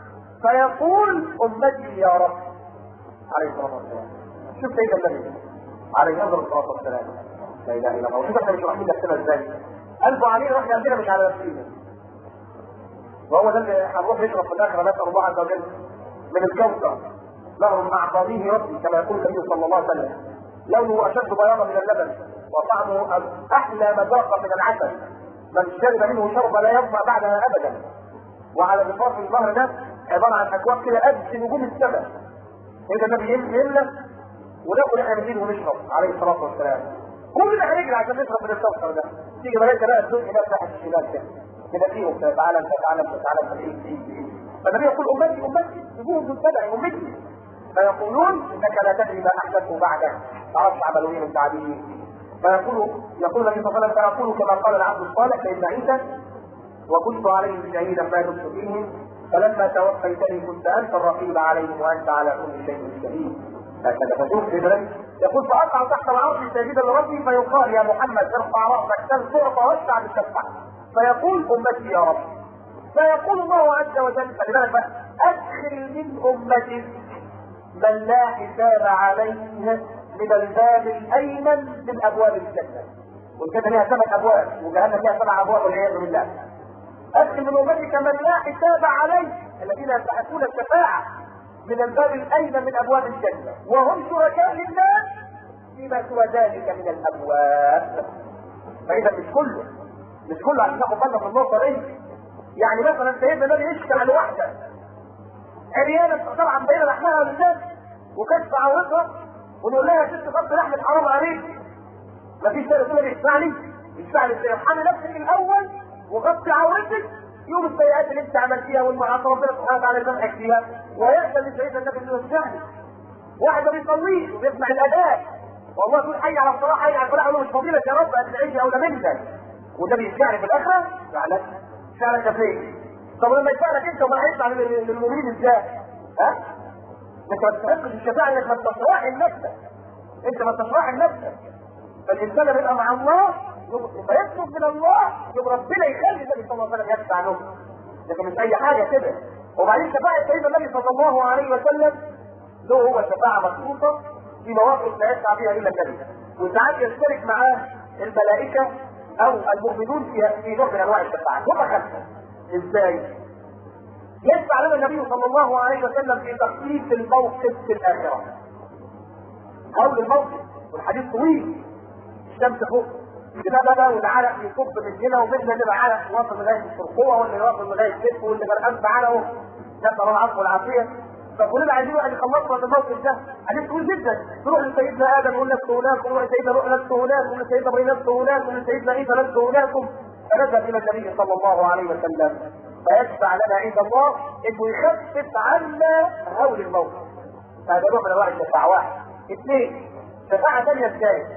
فيقول امتي يا رب عليه الصلاه والسلام شوف سيدنا النبي عليه الصلاه والسلام لا اله الا الله شوف احنا مش رايحين نفسنا ازاي قلبه علينا واحنا عندنا مش على نفسنا وهو ده اللي هنروح نشرب في الاخره نسال الله عز وجل من الكوثر لهم مع قاضيه ربي كما يقول النبي صلى الله عليه وسلم لونه اشد بياضا من اللبن وطعمه احلى مذاقا من العسل من شرب منه شرب لا يظمأ بعدها ابدا وعلى ضفاف الظهر ده عباره عن اكواب كده قد نجوم السماء اذا النبي يملى وناكل احنا نجيب ونشرب عليه الصلاه والسلام كلنا هنجري عشان نشرب من الكوثر ده تيجي ملاك بقى تزق ناس ناحيه الشمال كده كده فيهم تعالى تعالى تعالى تعالى فالنبي يقول امتي امتي نجوم مبتدع امتي فيقولون انك لا تدري ما احدثوا بعدك تعرفش عملوا ايه من بعده فيقول يقول النبي صلى الله عليه وسلم فيقول كما قال العبد الصالح سيدنا عيسى وكنت عليهم شهيدا ما دمت فيهم فلما توفيتني كنت انت الرقيب عليهم وانت على كل شيء شهيد هكذا فشوف كده يقول فاقع تحت العرش ساجدا لربي فيقال يا محمد ارفع راسك سل تعطى واشفع بالشفع فيقول امتي يا رب فيقول الله عز وجل خلي بالك بقى ادخل من امتك من لا حساب عليه من الباب الايمن من ابواب الجنه والجنه لها سبع ابواب وجهنم لها سبع ابواب والعياذ بالله ادخل من امتك من لا حساب عليه الذين يستحقون الشفاعه من الباب الايمن من ابواب الجنه وهم شركاء لله فيما سوى ذلك من الابواب فاذا مش كله مش كله عشان ناخد بالنا من النقطه دي يعني مثلا سيدنا النبي يشكي على واحده عريانه طبعا بين لحمها للناس وكشف عورتها ونقول لها يا ست غض لحمة حرام عليك مفيش سنة تقول لي اسمعني اسمعني ازاي ارحمي نفسك الاول وغطي عورتك يوم السيئات اللي انت عملتيها والمعاصي ربنا سبحانه وتعالى يسامحك فيها ويأذن لسيدنا النبي انه يسامحك واحد ما بيصليش وبيسمع الاذان والله تقول حي على الصلاه حي على الفلاح مش فضيلة يا رب ان تعيش اولى منك وده بيسمعني في الاخره فعلا فعلا فين طب لما يسالك انت وما هيطلع للمؤمنين ازاي ها انت ما تستحقش الشفاعه انك ما تشرح نفسك انت ما تشرح نفسك فالانسان يبقى مع الله يبقى يطلب من الله يبقى ربنا يخلي النبي صلى الله عليه وسلم يدفع له لكن مش اي حاجه كده وبعدين شفاعة سيدنا النبي صلى الله عليه وسلم له هو شفاعة مخصوصة في مواقف لا يسعى فيها إلا النبي وساعات يشترك معاه الملائكة أو المؤمنون في في نوع من أنواع الشفاعة هم خمسة إزاي؟ يشفع لنا النبي صلى الله عليه وسلم في تخفيف الموقف في الآخرة هول الموقف والحديث طويل الشمس فوق الجبل والعرق يصب من هنا ومنها نبقى عرق واصل لغايه الفرقوه واللي واصل لغايه الكتف واللي غرقان في عرقه نسال الله العفو والعافيه فكلنا عايزين واحد يخلصنا من الموقف ده حديث طويل جدا تروح لسيدنا ادم يقول نفسه هناك ويروح لسيدنا نوح نفسه هناك ويروح لسيدنا ابراهيم نفسه هناك ويروح لسيدنا عيسى نفسه هناكم فنذهب الى النبي صلى الله عليه وسلم فيشفع لنا عند الله انه يخفف عنا هول الموقف هذا نوع من انواع الشفاعه واحد اثنين شفاعه ثانيه ازاي؟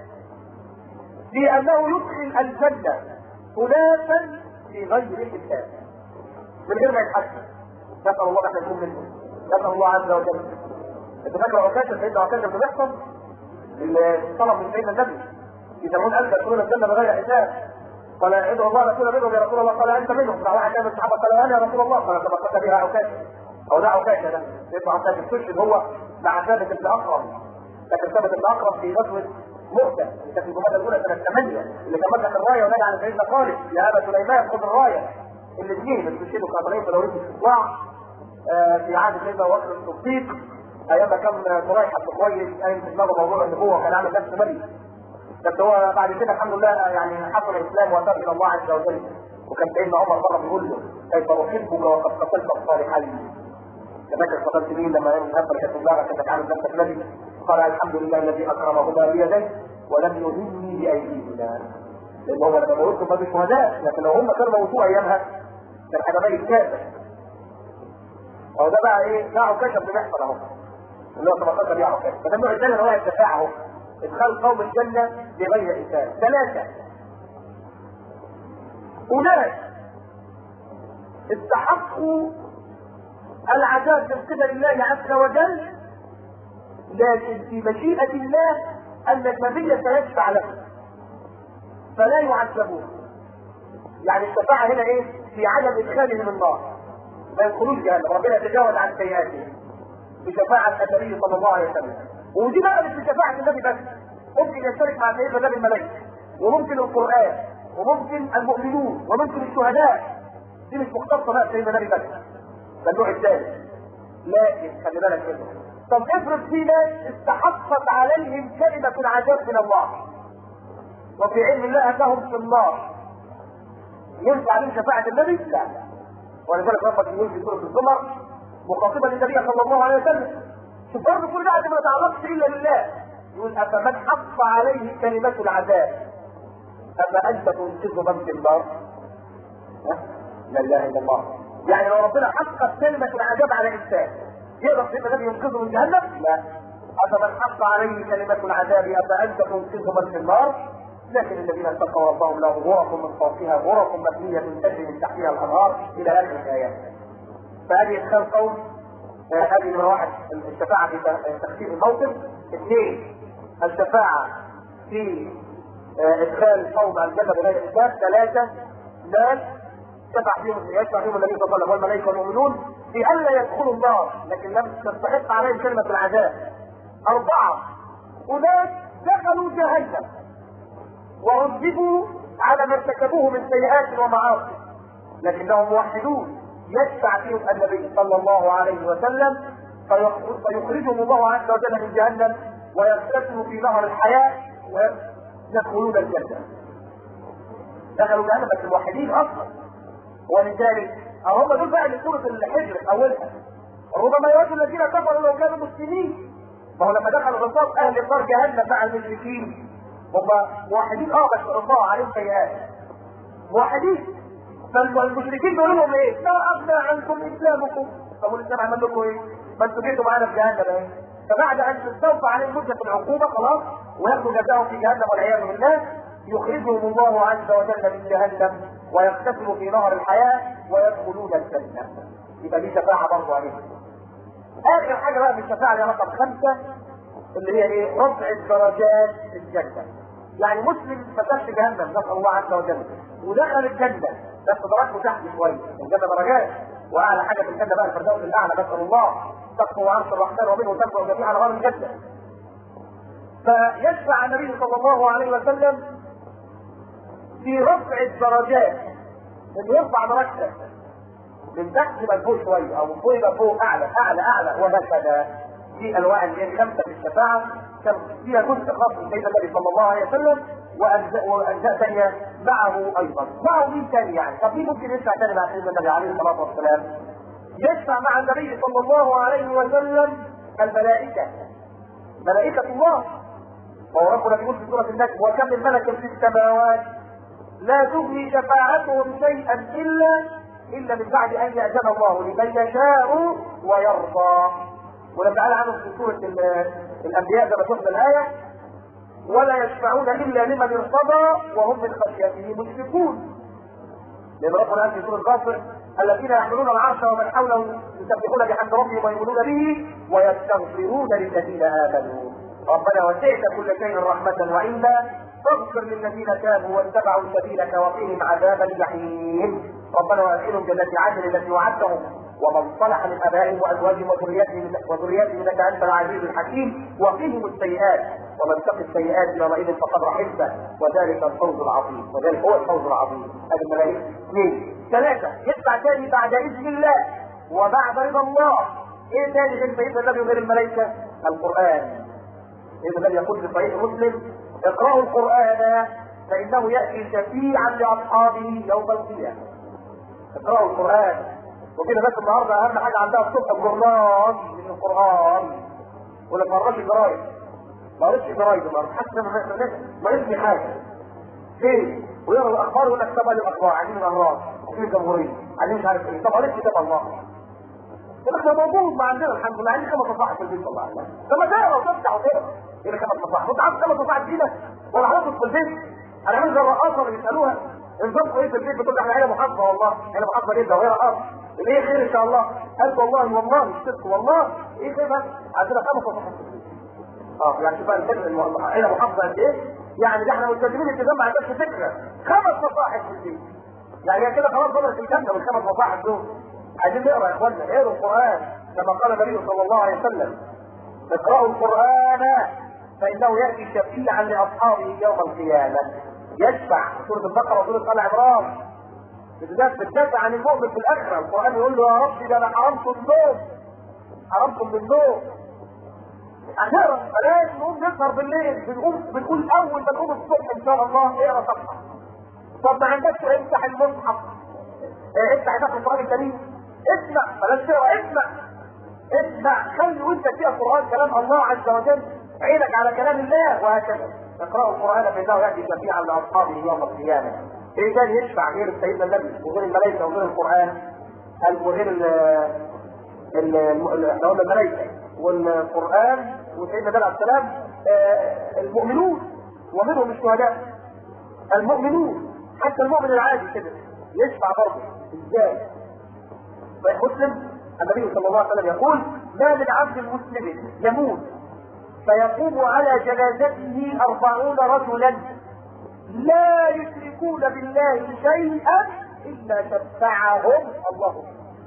في انه يدخل الجنه اناسا في غير حساب من غير ما يتحسن نسال الله ان نكون منهم نسال الله عز وجل انت فاكر عكاشه سيدنا عكاشه بن محصن اللي طلب من سيدنا النبي يسمون انت تدخلون الجنه بغير حساب قال ادعو الله رسول منهم يا رسول الله قال انت منهم راح واحد من الصحابه قال انا يا رسول الله قال سبقت بها عكاشه او ده عكاشه ده سيدنا عكاشه استشهد هو مع ثابت بن اقرب لكن ثابت بن اقرب في غزوه مؤتة كانت في الجمادى الاولى سنه 8 اللي كان مسك الرايه ونادى على سيدنا خالد يا ابا سليمان خذ الرايه الاثنين استشهدوا كاملين في دوريه الاستطلاع آه في عهد سيدنا ابو بكر الصديق ايام ما كان قريش عبد كويس قايم في دماغه موضوع النبوه وكان عامل نفسه نبي بس هو بعد كده الحمد لله يعني حصل الاسلام وتاب الى الله عز وجل وكان سيدنا عمر مره بيقول له كيف احبك وقد قتلت الصالحين تذكر قتلت مين لما يوم الهبه كانت دماغك انك عامل نفسك نبي قال الحمد لله الذي اكرمهما بيديه ولم يهني بايديهما لان هو لما موتوا ما شهداء لكن لو هم كانوا موتوه ايامها كان هيبقى ميت كافر هو ده بقى ايه؟ ده عكاشه بن محصن اهو اللي هو 17 يا عكاشه فده النوع الثاني اللي هو الشفاعه اهو ادخال قوم الجنه بغير حساب ثلاثه اناس استحقوا العذاب من قبل الله عز وجل لكن في مشيئة الله أن النبي سيشفع لهم فلا يعذبون يعني الشفاعة هنا إيه؟ في عدم إدخالهم النار ما يدخلوش جهنم ربنا يتجاوز عن سيئاتهم بشفاعة النبي صلى الله عليه وسلم ودي بقى مش بشفاعة النبي بس ممكن يشترك مع سيدنا النبي الملائكة وممكن القرآن وممكن المؤمنون وممكن الشهداء دي مش مختصة بقى سيدنا النبي بس ده النوع الثالث لكن خلي بالك كده طب افرض في ناس استحقت عليهم كلمة العذاب من الله وفي علم الله انهم في النار ينفع من شفاعة النبي؟ لا ولذلك ربك يقول في سورة الزمر مخاطبا للنبي صلى الله عليه وسلم شوف برضه كل ده ما يتعلقش الا بالله يقول افمن حق عليه كلمة العذاب افانت تنقذ من في النار؟ لا اله الا الله يعني لو ربنا حقق كلمة العذاب على انسان يقدر سيدنا النبي ينقذه من جهنم؟ لا افمن حق عليه كلمة العذاب افانت تنقذ من في النار؟ لكن الذين اتقوا ربهم لهم غرف من فوقها غرف مبنية تجري من تحتها الانهار الى اخر الايات. فهذه ادخال قول هذه نمرة واحد الشفاعة في تخفيف الموقف، اثنين الشفاعة في ادخال قوم الجنة بغير حساب، ثلاثة ناس شفع فيهم يشفع فيهم النبي صلى الله عليه وسلم والملائكة والمؤمنون في ألا يدخلوا النار لكن لم تستحق عليهم كلمة العذاب. أربعة أناس دخلوا جهنم وعذبوا على ما ارتكبوه من سيئات ومعاصي لكنهم موحدون يشفع فيهم النبي صلى الله عليه وسلم فيخرجهم الله عز وجل من جهنم ويغتسلوا في نهر الحياة ويدخلون الجنة دخلوا جهنم بس الموحدين اصلا ولذلك هم دول بقى اللي سورة الحجر اولها ربما يود الذين كفروا لو كانوا مسلمين ما هو لما دخلوا غصاب اهل نار جهنم مع المشركين هم موحدين اه بس الله عليهم سيئات موحدين فالمشركين بيقولوا لهم ايه؟ لا اغنى عنكم اسلامكم طب الاسلام عمل لكم ايه؟ ما انتوا جيتوا معانا في جهنم اهي فبعد ان تستوفى عليهم مده العقوبه خلاص وياخذوا جزاهم في جهنم والعياذ بالله يخرجهم الله عز وجل من جهنم ويغتسلوا في نهر الحياه ويدخلون الجنه يبقى دي شفاعه برضه عليهم اخر حاجه بقى في الشفاعه اللي رقم خمسه اللي هي ايه؟ رفع الدرجات في الجنه. يعني مسلم ما دخلش جهنم نسال الله عز وجل ودخل الجنه بس درجته تحت شويه الجنه درجات واعلى حاجه في الجنه بقى الفردوس الاعلى نسال الله تقوى عرش الرحمن ومنه تقوى جميع انوار الجنه فيشفع النبي صلى الله عليه وسلم في رفع الدرجات انه يرفع درجتك من تحت يبقى فوق شويه او من فوق يبقى فوق اعلى اعلى اعلى وهكذا في انواع اللي هي الخمسه في الشفاعه كان فيها جزء خاص بسيدنا النبي صلى الله عليه وسلم واجزاء واجزاء ثانيه معه ايضا معه مين ثاني يعني طب مين ممكن يشفع ثاني مع سيدنا النبي عليه الصلاه والسلام يشفع مع النبي صلى الله عليه وسلم الملائكه ملائكه الله وهو ربنا بيقول في سوره النجم وكم من ملك في السماوات لا تغني شفاعتهم شيئا الا الا من بعد ان ياذن الله لمن يشاء ويرضى ولما قال عنهم في سوره الانبياء زي ما شفنا الايه ولا يشفعون الا لمن ارتضى وهم من خشيته مشركون لان ربنا قال في سوره غافر الذين يحملون العرش ومن حوله يسبحون بحمد ربهم ويؤمنون به ويستغفرون للذين امنوا ربنا وسعت كل شيء رحمه وعلما فاغفر للذين تابوا واتبعوا سبيلك وقهم عذاب الجحيم ربنا وادخلهم جنات عدن التي وعدتهم ومن صلح من ابائهم وازواجهم وذرياتهم وذرياتهم انك انت العزيز الحكيم وقهم السيئات ومن تقي السيئات يومئذ فقد رحمته وذلك الفوز العظيم وذلك هو الفوز العظيم هذه الملائكه اثنين ثلاثه يدفع ثاني بعد اذن الله وبعد رضا الله ايه ثاني غير سيدنا النبي وغير الملائكه القران سيدنا النبي يقول في صحيح مسلم اقرأوا القرآن فإنه يأتي شفيعا لأصحابه يوم القيامة. اقرأوا القرآن وكده بس النهارده أهم حاجة عندها الصبح الجرنان من القرآن ولا ما قراش الجرايد ما قريتش الجرايد النهارده حتى ما يسمي حاجة فين؟ ويقرا الأخبار ويقول لك طب الأخبار عايزين الأهرام وفي الجمهورية عايزين مش عارف إيه طب قريت كتاب الله احنا موجود ما عندنا الحمد لله عندنا خمس مصاحف في البيت والله لما تقرا وتفتح وتقرا ايه خمس مصاحف انت عارف خمس مصاحف جديده ولا حاطط في البيت انا عامل زي الرقاصه اللي بيسالوها نظامكم ايه في البيت بتقول احنا عيله محافظه والله عيله محافظه جدا وهي رقاصه ايه خير ان شاء الله قالت والله والله مش صدق والله ايه خير بس عندنا خمس مصاحف في البيت اه يعني شوف بقى الفكره عيله محافظه قد ايه يعني ده احنا ملتزمين التزام ما عندكش فكره خمس مصاحف في البيت يعني هي كده خلاص ضمنت الجنه والخمس مصاحف دول عايزين نقرا يا اخوانا اقروا القران كما قال النبي صلى الله عليه وسلم اقرأوا القرآن فإنه يأتي شفيعا لأصحابه يوم القيامة يشفع سورة البقرة وسورة آل عمران بالذات بتدافع عن المؤمن في الآخرة القرآن يقول له يا رب ده أنا حرمت النوم حرمتم بالنوم هنقرا بلاش نقوم نسهر بالليل بنقوم بنقول أول ما نقوم الصبح إن شاء الله اقرا صفحة طب ما عندكش افتح المصحف اه افتح افتح القرآن الكريم اسمع بلاش تقرا اسمع اسمع خلي وانت فيها قرآن كلام الله عز وجل عينك على كلام الله وهكذا اقرأوا القرآن فإنه يأتي شفيعا لأصحابه يوم القيامة ايه تاني يشفع غير سيدنا النبي وغير الملائكة وغير القرآن وغير ال ال احنا قلنا الملائكة والقرآن وسيدنا النبي عليه السلام المؤمنون ومنهم الشهداء المؤمنون حتى المؤمن العادي كده يشفع برضه ازاي؟ مسلم النبي صلى الله عليه وسلم يقول ما من عبد مسلم يموت فيقوم على جنازته أربعون رجلا لا يشركون بالله شيئا إلا شفعهم الله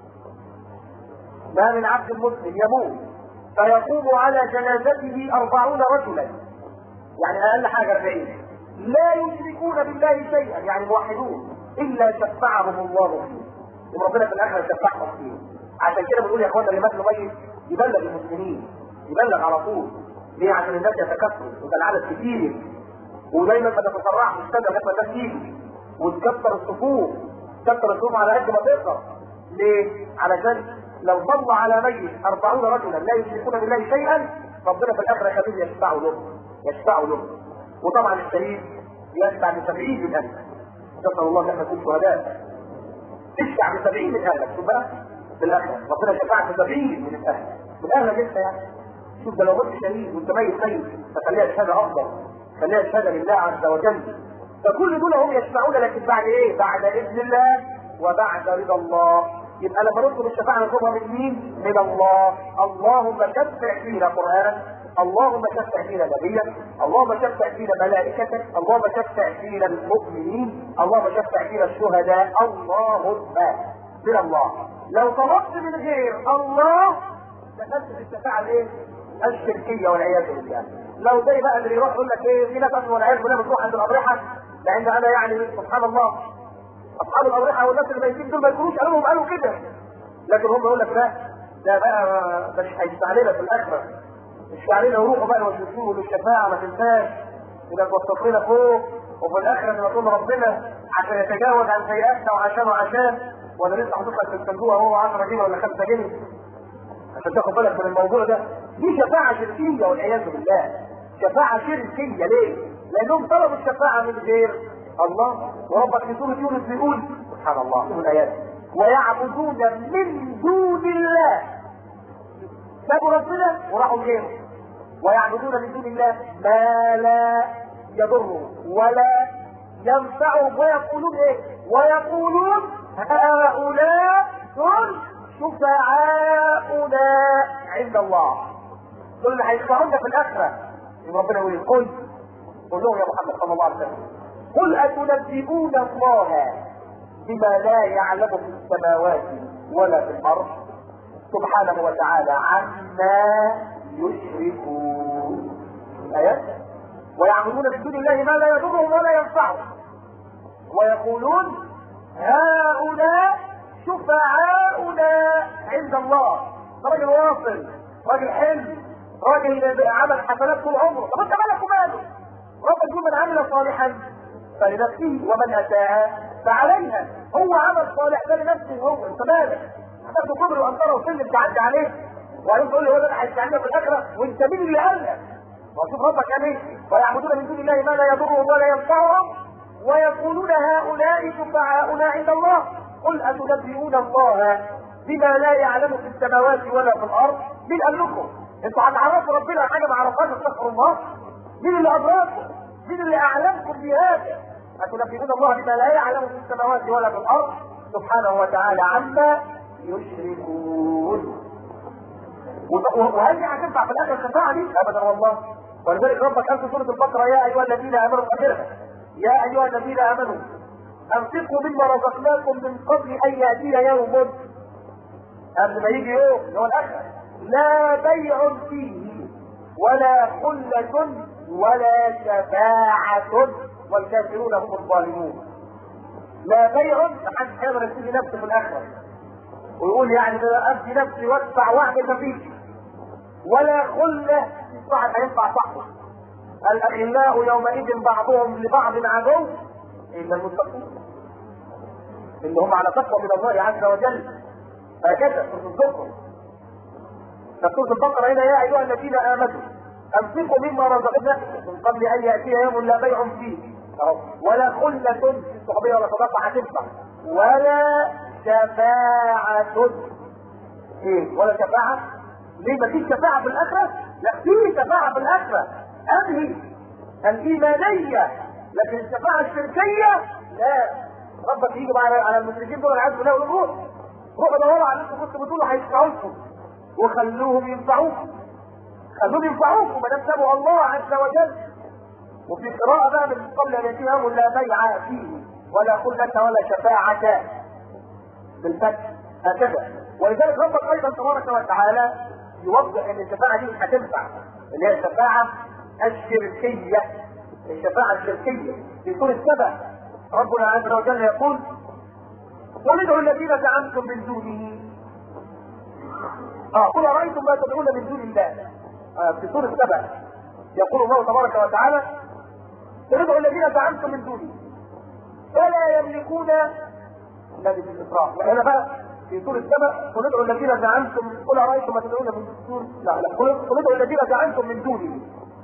ما من عبد مسلم يموت فيقوم على جنازته أربعون رجلا يعني أقل حاجة أربعين لا يشركون بالله شيئا يعني موحدون إلا شفعهم الله فيه وربنا في الآخرة شفعهم فيه عشان كده بنقول يا اخوانا اللي مات ميت يبلغ المسلمين يبلغ على طول ليه عشان الناس يتكثروا وده العدد كتير ودايما ما تتسرعش تستنى لغايه ما الناس تيجي وتكسر الصفوف تكسر الصفوف على قد ما تقدر ليه؟ علشان لو صلى على ميت 40 رجلا لا يشركون بالله شيئا ربنا في الاخره يخليهم يشفعوا له يشفعوا له وطبعا الشهيد يشفع ب 70 من اهله نسال الله ان احنا نكون شهداء تشفع ب 70 من اهلك شوف بقى في الاخره ربنا شفاعة سبعين من الاهل من اهلك انت يعني شوف ده لو مت شهيد وانت ميت ميت فخليها شهاده افضل خليها شهاده لله عز وجل فكل دول هم يشفعون لكن بعد ايه؟ بعد اذن الله وبعد رضا الله يبقى لما نطلب الشفاعه نطلبها من مين؟ من الله اللهم شفع فينا قرانا اللهم شفع فينا نبيا اللهم شفع فينا ملائكتك اللهم شفع فينا المؤمنين اللهم شفع فينا الشهداء اللهم من الله لو طلبت من غير الله دخلت في الشفاعه الايه؟ الشركيه والعياذ بالله لو زي بقى اللي بيروح يقول لك ايه في ناس اصلا والعياذ بالله بتروح عند الاضرحه لان انا يعني سبحان الله اصحاب الاضرحه والناس اللي ميتين دول ما يكونوش قالوا لهم قالوا كده لكن هم يقول لك لا ده بقى مش هيستعملنا في الاخره الشعرين يروحوا بقى يوسوسوا للشفاعه ما تنساش اذا توسط لنا فوق وفي الاخره نقول ربنا عشان يتجاوز عن سيئاتنا وعشان وعشان ولا لسه حاطط لك في الصندوق هو 10 جنيه ولا 5 جنيه عشان تاخد بالك من الموضوع ده دي شفاعه شركيه والعياذ بالله شفاعه شركيه ليه؟ لانهم طلبوا الشفاعه من غير الله وربك في سوره يونس بيقول سبحان الله شوف الايات ويعبدون من دون الله سابوا ربنا وراحوا لغيره ويعبدون من دون الله ما لا يضرهم ولا ينفعهم ويقولون ايه ويقولون هؤلاء هم شفعاؤنا عند الله دول اللي هيشفعونا في الاخره ربنا يقول قل قل لهم يا محمد صلى الله عليه وسلم قل اتنبئون الله بما لا يعلم في السماوات ولا في الارض سبحانه وتعالى عما يشركون ايات ويعبدون من دون الله ما لا يضرهم ولا ينفعهم ويقولون هؤلاء شفعاؤنا عند الله راجل واصل راجل حلم راجل عمل حسنات طول عمره طب انت مالك وماله رب يقول من عمل صالحا فلنفسه ومن اساء فعليها هو عمل صالح ده لنفسه هو انت مالك هتاخد كبر وانطره وسلم تعدي عليه وبعدين تقول لي هو ده هيستعملنا في الاخره وانت مين اللي قال لك؟ وشوف ربك قال ايه؟ ويعبدون من دون الله ما لا يضرهم ولا ينفعهم ويقولون هؤلاء شفعاؤنا عند الله قل اتنبئون الله بما لا يعلم في السماوات ولا في الارض مين قال لكم؟ انتوا هتعرفوا ربنا حاجه ما عرفهاش استغفر الله مين اللي ادراكم؟ مين اللي اعلمكم بهذا؟ اتنبئون الله بما لا يعلم في السماوات ولا في الارض سبحانه وتعالى عما يشركون وهل دي هتنفع في الاخر الشفاعه دي؟ ابدا والله ولذلك ربك قال في سوره البقره يا ايها الذين امنوا اخرها يا ايها الذين امنوا انفقوا مما رزقناكم من قبل ان ياتي يوم قبل ما يجي يوم اللي هو الاخر لا بيع فيه ولا خلة ولا شفاعة والكافرون هم الظالمون لا بيع محدش يقدر يشتري نفسه في الاخره ويقول يعني ده ابدي نفسي وادفع واعمل مفيش ولا خلة واحد هينفع صاحبه الاخلاء يومئذ بعضهم لبعض عدو الا المتقون اللي هم على تقوى من الله عز وجل هكذا سوره الزخرف فسوره البقره هنا يا ايها الذين امنوا انفقوا مما رزقناكم من قبل ان ياتي يوم لا بيع فيه ولا خلة في الصحبية ولا صداقة هتنفع ولا شفاعة ايه ولا شفاعة ليه ما فيش شفاعة في الآخرة؟ لا في شفاعة في الآخرة أنهي الإيمانية لكن الشفاعة الشركية لا ربك يجي بقى على المشركين دول العياذ بالله ويقول روحوا دوروا على اللي انتوا كنتوا بتقولوا هيشفعوا لكم وخلوهم ينفعوكم خلوهم ينفعوكم ما دام سابوا الله عز وجل وفي قراءة بقى من قبل أن يأتي يوم لا بيع فيه ولا خلة ولا شفاعة بالفتح هكذا ولذلك ربك أيضا تبارك وتعالى يوضح أن الشفاعة دي مش هتنفع اللي هي الشفاعة الشركية الشفاعة الشركية في سورة السبع ربنا عز وجل يقول قل ادعوا الذين زعمتم من دونه اه قل أرأيتم ما تدعون من دون الله آه في سورة السبع يقول الله تبارك وتعالى ادعوا الذين زعمتم من دونه فلا يملكون الذي في الإسراء هنا بقى في سورة السبع قل ادعوا الذين زعمتم قل أرأيتم ما تدعون من دون لا لا قل قل ادعوا الذين زعمتم من دونه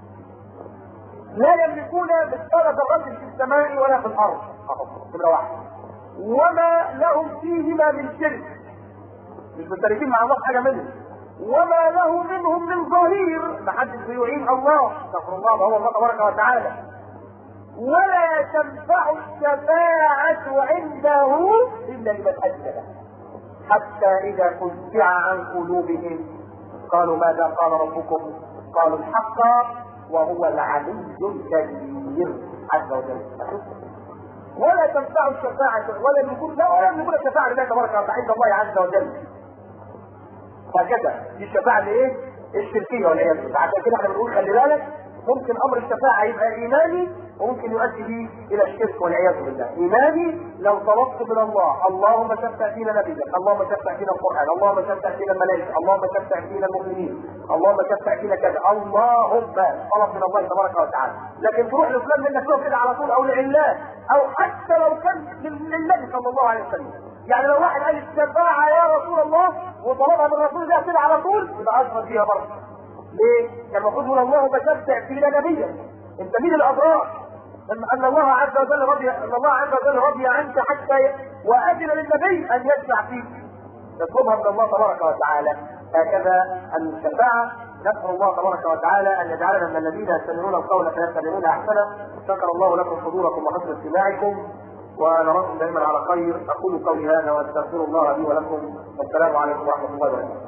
لا يملكون مثقال ذرة في السماء ولا في الأرض جملة واحدة وما لهم فيهما من شرك مش مشتركين مع الله في حاجة منهم وما له منهم من ظهير محدش بيعين الله استغفر الله وهو الله تبارك وتعالى ولا تنفع الشفاعة عنده إلا لمن أذن له حتى إذا فزع عن قلوبهم قالوا ماذا قال ربكم قالوا الحق وهو العلي الكبير عز وجل ولا تنفع الشفاعة ولا يكون لا ولا يكون الشفاعة لله تبارك وتعالى عند الله عز وجل. هكذا دي الشفاعة الايه؟ الشركية والعياذ بالله عشان كده احنا بنقول خلي بالك ممكن امر الشفاعة يبقى ايماني وممكن يؤدي به الى الشرك والعياذ بالله. ايماني لو طلبت من الله اللهم شفع فينا نبيك، اللهم شفع فينا القران، اللهم شفع فينا الملائكه، اللهم شفع فينا المؤمنين، اللهم شفع فينا كذا، اللهم طلب من الله تبارك وتعالى. لكن تروح لفلان منك له كده على طول او لله او حتى لو كان للنبي صلى الله عليه وسلم. يعني لو واحد قال الشفاعة يا رسول الله وطلبها من رسول الله كده على طول يبقى اشرك فيها برضه. ليه؟ كان المفروض يقول اللهم شفع فينا نبيا. انت مين الاضرار؟ ان الله عز وجل رضي ان الله عز وجل رضي عنك حتى واذن للنبي ان يشفع فيك يطلبها من الله تبارك وتعالى هكذا الشفاعه نسال الله تبارك وتعالى ان يجعلنا من الذين يستمعون القول فيتبعون احسنه شكر الله لكم حضوركم وحسن استماعكم ونراكم دائما على خير اقول قولي هذا واستغفر الله لي ولكم والسلام عليكم ورحمه الله وبركاته